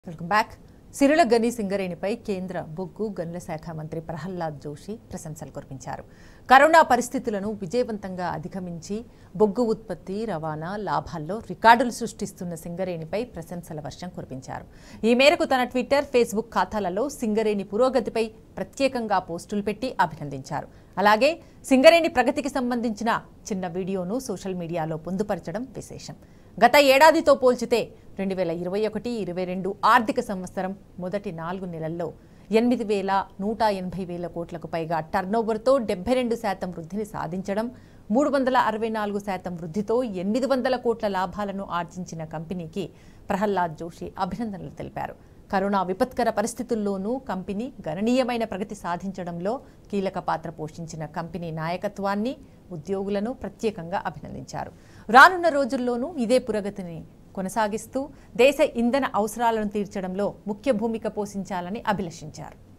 welcome back సిరుల గని సింగరేణిపై కేంద్ర బొగ్గు గనుల శాఖ మంత్రి ప్రహ్లాద్ జోషి ప్రశంసలు కురిపించారు కరోనా పరిస్థితులను విజయవంతంగా అధిగమించి బొగ్గు ఉత్పత్తి రవాణా లాభాల్లో రికార్డులు సృష్టిస్తున్న సింగరేణిపై ప్రశంసల వర్షం కురిపించారు ఈ మేరకు తన ట్విట్టర్ ఫేస్బుక్ ఖాతాలలో సింగరేణి పురోగతిపై ప్రత్యేకంగా పోస్టులు పెట్టి అభినందించారు అలాగే సింగరేణి ప్రగతికి సంబంధించిన చిన్న వీడియోను సోషల్ మీడియాలో పొందుపరచడం విశేషం గత ఏడాదితో పోల్చితే రెండు వేల ఇరవై ఒకటి ఇరవై రెండు ఆర్థిక సంవత్సరం మొదటి నాలుగు నెలల్లో ఎనిమిది వేల నూట ఎనభై వేల కోట్లకు పైగా టర్నోవర్తో డెబ్బై రెండు శాతం వృద్ధిని సాధించడం మూడు వందల అరవై నాలుగు శాతం వృద్ధితో ఎనిమిది వందల కోట్ల లాభాలను ఆర్జించిన కంపెనీకి ప్రహ్లాద్ జోషి అభినందనలు తెలిపారు కరోనా విపత్కర పరిస్థితుల్లోనూ కంపెనీ గణనీయమైన ప్రగతి సాధించడంలో కీలక పాత్ర పోషించిన కంపెనీ నాయకత్వాన్ని ఉద్యోగులను ప్రత్యేకంగా అభినందించారు రానున్న రోజుల్లోనూ ఇదే పురోగతిని కొనసాగిస్తూ దేశ ఇంధన అవసరాలను తీర్చడంలో ముఖ్య భూమిక పోషించాలని అభిలషించారు